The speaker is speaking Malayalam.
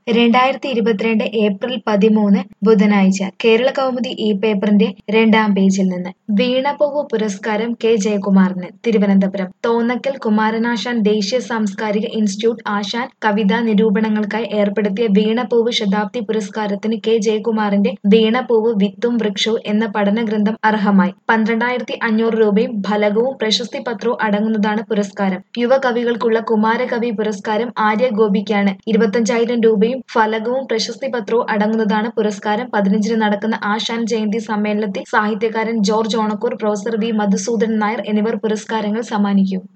രണ്ടായിരത്തി ഇരുപത്തിരണ്ട് ഏപ്രിൽ പതിമൂന്ന് ബുധനാഴ്ച കേരള കൗമുദി ഈ പേപ്പറിന്റെ രണ്ടാം പേജിൽ നിന്ന് വീണപൂവ് പുരസ്കാരം കെ ജയകുമാറിന് തിരുവനന്തപുരം തോന്നക്കൽ കുമാരനാശാൻ ദേശീയ സാംസ്കാരിക ഇൻസ്റ്റിറ്റ്യൂട്ട് ആശാൻ കവിതാ നിരൂപണങ്ങൾക്കായി ഏർപ്പെടുത്തിയ വീണപൂവ് ശതാബ്ദി പുരസ്കാരത്തിന് കെ ജയകുമാറിന്റെ വീണപൂവ് വിത്തും വൃക്ഷവും എന്ന പഠനഗ്രന്ഥം അർഹമായി പന്ത്രണ്ടായിരത്തി അഞ്ഞൂറ് രൂപയും ഫലകവും പ്രശസ്തി പത്രവും അടങ്ങുന്നതാണ് പുരസ്കാരം യുവകവികൾക്കുള്ള കുമാരകവി പുരസ്കാരം ആര്യ ഗോപിക്കാണ് ഇരുപത്തഞ്ചായിരം രൂപയും ഫലകവും പ്രശസ്തി പത്രവും അടങ്ങുന്നതാണ് പുരസ്കാരം പതിനഞ്ചിന് നടക്കുന്ന ആശാൻ ജയന്തി സമ്മേളനത്തിൽ സാഹിത്യകാരൻ George Onakkoor professor V Madhusoodanan Nair എന്നിവർ പുരസ്കാരങ്ങൾ സമ്മാനിക്കും